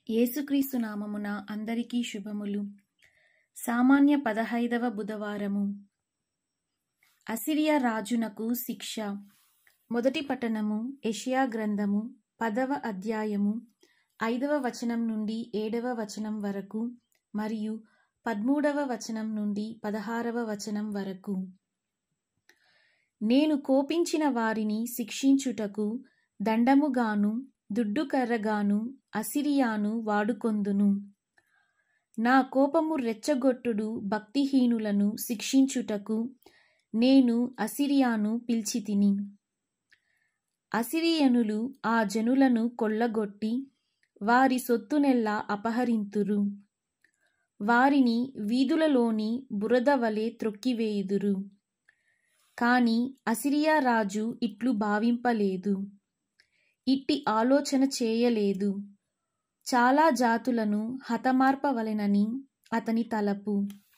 యేసుక్రీస్తు నామమున అందరికీ శుభములు సామాన్య పదహైదవ బుధవారము అసిరియా రాజునకు శిక్ష మొదటి పట్టణము యెషయా గ్రంథము పదవ అధ్యాయము ఐదవ వచనం నుండి ఏడవ వచనం వరకు మరియు పదమూడవ వచనం నుండి పదహారవ వచనం వరకు నేను కోపించిన వారిని శిక్షించుటకు దండముగాను దుడ్డుకర్రగాను అసిరియాను వాడుకొందును నా కోపము రెచ్చగొట్టుడు భక్తిహీనులను శిక్షించుటకు నేను అసిరియాను పిలిచితిని అసిరియనులు ఆ జనులను కొల్లగొట్టి వారి సొత్తునెల్లా అపహరింతురు వారిని వీధులలోని బురద వలె త్రొక్కివేయుదురు కాని అసిరియా రాజు ఇట్లు భావింపలేదు ఇట్టి ఆలోచన చేయలేదు చాలా జాతులను హతమార్పవలెనని అతని తలపు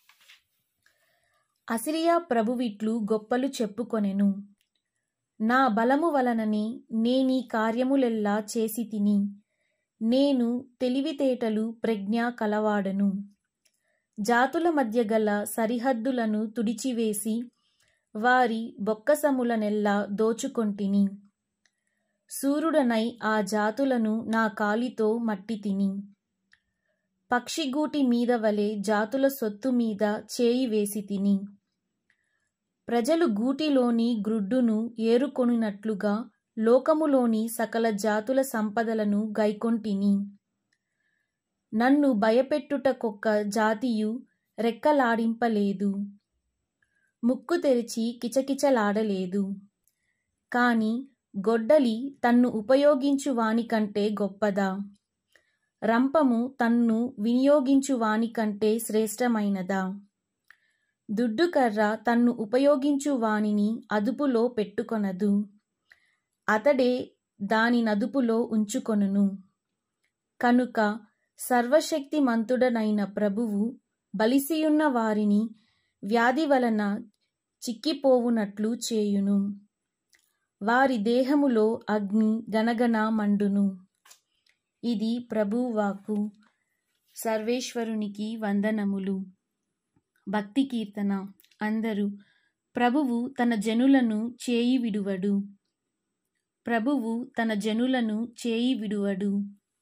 అసిరియా ప్రభువిట్లు గొప్పలు చెప్పుకొనెను నా బలము వలనని నేనీ కార్యములెల్లా చేసి తిని నేను తెలివితేటలు ప్రజ్ఞ కలవాడను జాతుల మధ్య గల సరిహద్దులను తుడిచివేసి వారి బొక్కసములనెల్లా దోచుకొంటిని సూర్యుడనై ఆ జాతులను నా కాలితో మట్టి తిని పక్షిగూటి మీద వలె జాతుల సొత్తు మీద చేయి వేసి తిని ప్రజలు గూటిలోని గ్రుడ్డును ఏరుకొనినట్లుగా లోకములోని సకల జాతుల సంపదలను గైకొంటిని నన్ను భయపెట్టుటకొక్క జాతియు రెక్కలాడింపలేదు ముక్కు తెరిచి కిచకిచలాడలేదు కాని గొడ్డలి తన్ను ఉపయోగించు వానికంటే గొప్పదా రంపము తన్ను వినియోగించు వానికంటే శ్రేష్టమైనదా దుడ్డుకర్ర తన్ను ఉపయోగించు వానిని అదుపులో పెట్టుకొనదు అతడే దాని నదుపులో ఉంచుకొనును కనుక సర్వశక్తిమంతుడనైన ప్రభువు బలిసియున్న వారిని వ్యాధి వలన చిక్కిపోవునట్లు చేయును వారి దేహములో అగ్ని గనగన మండును ఇది ప్రభువాకు సర్వేశ్వరునికి వందనములు భక్తి కీర్తన అందరూ ప్రభువు తన జనులను చేయి విడువడు ప్రభువు తన జనులను చేయి విడువడు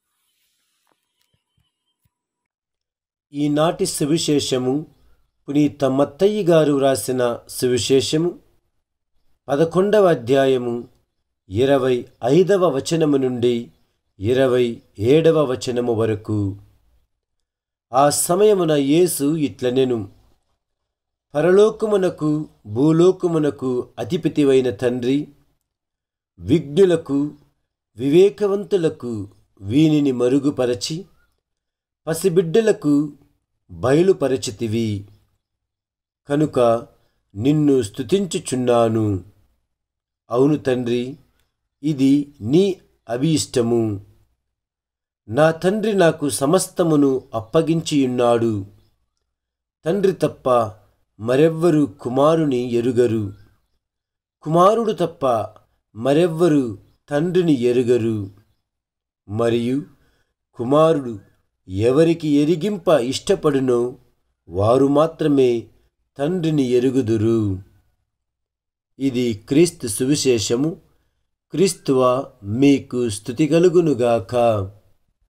ఈనాటి సువిశేషము పునీత మత్తయ్య గారు రాసిన సువిశేషము పదకొండవ అధ్యాయము ఇరవై ఐదవ వచనము నుండి ఇరవై ఏడవ వచనము వరకు ఆ సమయమున యేసు ఇట్లనెను పరలోకమునకు భూలోకమునకు అధిపతివైన తండ్రి విఘ్నులకు వివేకవంతులకు వీనిని మరుగుపరచి పసిబిడ్డలకు బయలుపరచితివి కనుక నిన్ను స్తుతించుచున్నాను అవును తండ్రి ఇది నీ అభీష్టము నా తండ్రి నాకు సమస్తమును అప్పగించియున్నాడు తండ్రి తప్ప మరెవ్వరు కుమారుని ఎరుగరు కుమారుడు తప్ప మరెవ్వరు తండ్రిని ఎరుగరు మరియు కుమారుడు ఎవరికి ఎరిగింప ఇష్టపడునో వారు మాత్రమే తండ్రిని ఎరుగుదురు ఇది క్రీస్తు సువిశేషము క్రీస్తువ మీకు స్థుతి కలుగునుగాక